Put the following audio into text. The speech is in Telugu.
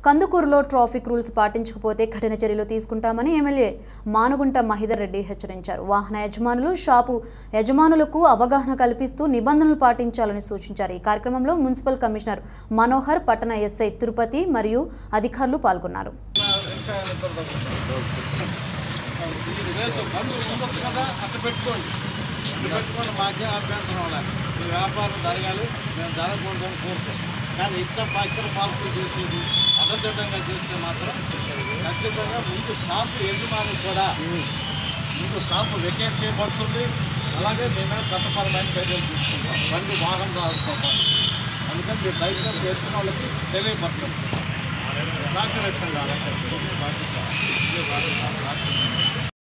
కందుకూరులో ట్రాఫిక్ రూల్స్ పాటించకపోతే కఠిన చర్యలు తీసుకుంటామని ఎమ్మెల్యే మానుగుంట మహిదర్ రెడ్డి హెచ్చరించారు వాహన యజమానులు షాపు యజమానులకు అవగాహన కల్పిస్తూ నిబంధనలు పాటించాలని సూచించారు ఈ కార్యక్రమంలో మున్సిపల్ కమిషనర్ మనోహర్ పట్టణ ఎస్ఐ తిరుపతి మరియు అధికారులు పాల్గొన్నారు రేపు బండి ఉండొచ్చు కదా అట్లా పెట్టుకోండి అట్లా పెట్టుకోండి మాకే అభ్యంతరం లేదు మీ వ్యాపారం జరగాలి మేము జరగకూడదని కోరుతాం కానీ ఇక్కడ ఇక్కడ పాలసీ చేసేది అబద్ధంగా చేస్తే మాత్రం ఖచ్చితంగా ముందు షాపు యజమాని కూడా ముందు షాపు వెకేట్ చేయబడుతుంది అలాగే మేము చట్టపరమైన చర్యలు తీసుకుంటాం బండి వాహనం రాసుకోవాలి అందుకని మీరు దయచేసి తెలిసిన వాళ్ళకి తెలియపరచండి సహకరించండి అలాగే బాధ్యత